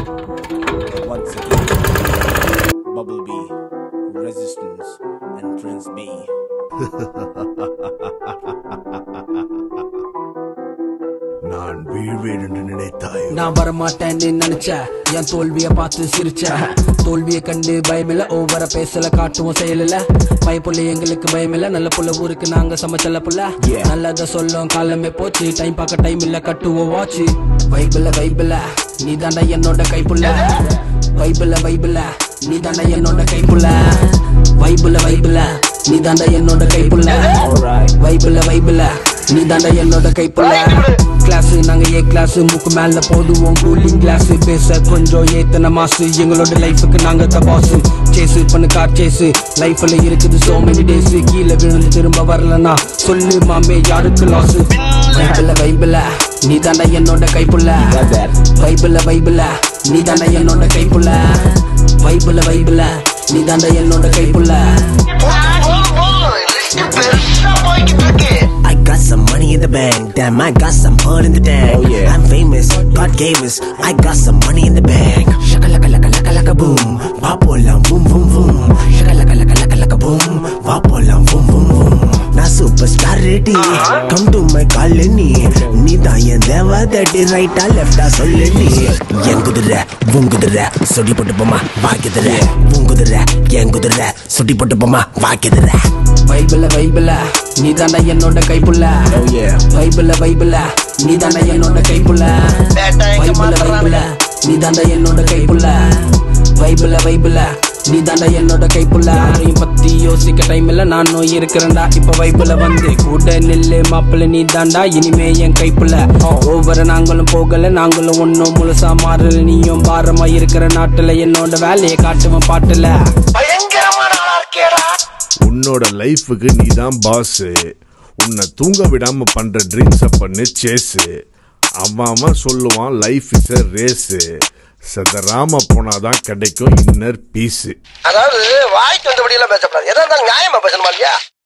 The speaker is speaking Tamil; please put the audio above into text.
Once again, Bubble B, Resistance, and Prince B. நான் வீழ்வேன் என்று நினைத்தாய் நான் வரமாட்டேன்னு நினைச்ச என் தோல்விய பார்த்து சிரிச்ச தோல்விய கண்டு பயமில்ல ஓவர பேசல காட்டுவோம் செயலில்ல பயப்புள்ள எங்களுக்கு பயமில்ல நல்ல புள்ள ஊருக்கு நாங்க சமைச்சல புள்ள நல்லத சொல்லும் காலமே போச்சு டைம் பார்க்க டைம் இல்ல கட்டுவோம் வாட்ச் வைபிள வைபிள நீ தாண்டா என்னோட கைப்புள்ள வைபிள வைபிள நீ தாண்டா என்னோட கைப்புள்ள வைபிள வைபிள நீ தாண்டா என்னோட கைப்புள்ள வைபிள வைபிள நீ தாண்டா என்னோட கைப்புள்ள கிளாஸ் நாங்க ஏ கிளாஸ் முக்கு மேல போடுவோம் கூலிங் கிளாஸ் பேச கொஞ்சம் ஏத்தன மாசு எங்களோட லைஃபுக்கு நாங்க தான் பாஸ் சேஸ் பண்ணு கார் சேஸ் லைஃப்ல இருக்குது சோ மெனி டேஸ் கீழே விழுந்து திரும்ப வரலனா சொல்லு மாமே யாருக்கு லாஸ் வைபிள வைபிள நீ தாண்டா என்னோட கைப்புள்ள வைபிள வைபிள நீ தாண்டா என்னோட கைப்புள்ள வைபிள வைபிள நீ தாண்டா என்னோட கைப்புள்ள I got some money in the bank, damn, I got some mud in the tank. Oh, yeah. I'm famous, God gave us. I got some money in the bank. Shaka laka laka laka laka boom, vapolam boom boom boom. Shaka laka laka laka laka boom, vapolam boom boom boom. நான் super star ready come to my colony நீ தான் என் தேவா தட்டி ரைட்டா லெஃப்டா சொல்லு நீ என் குதிரை உன் குதிரை சொடி போட்டு போமா வாக்குதிரை உன் குதிரை என் குதிரை சொடி போட்டு போமா வாக்குதிரை வைபிள வைபிள நீ தாண்டா என்னோட கைப்புள்ள Oh yeah. வைபிள வைபிள நீ தாண்டா என்னோட கைப்புள்ள வைபிள வைபிள நீ தாண்டா என்னோட கைப்புள்ள வைபிள வைபிள நீ தாண்டா என்னோட கைப்புள்ள யாரையும் பத்தி யோசிக்க டைம் இல்ல நானும் இருக்கிறேன்டா இப்ப வைபிள வந்து கூட நில்லு மாப்பிள்ள நீ தாண்டா இனிமே என் கைப்புள்ள ஒவ்வொரு நாங்களும் போகல நாங்களும் ஒன்னும் முழுசா மாறல நீயும் பாரமா இருக்கிற நாட்டுல என்னோட வேலையை காட்டுவேன் பாட்டுல உன்னோட லைஃபுக்கு நீ தான் பாஸ் உன்னை தூங்க விடாம பண்ற ட்ரீம்ஸ பண்ணு சேஸு அவன் அவன் சொல்லுவான் லைஃப் இஸ் a ரேஸ் சதராம போனாதான் கிடைக்கும் இன்னர் பீஸு அதாவது வாய்க்கு வந்தபடியெல்லாம் பேசப்படாது எதா இருந்தாலும் நியாயமா பேசணுமா இல்லையா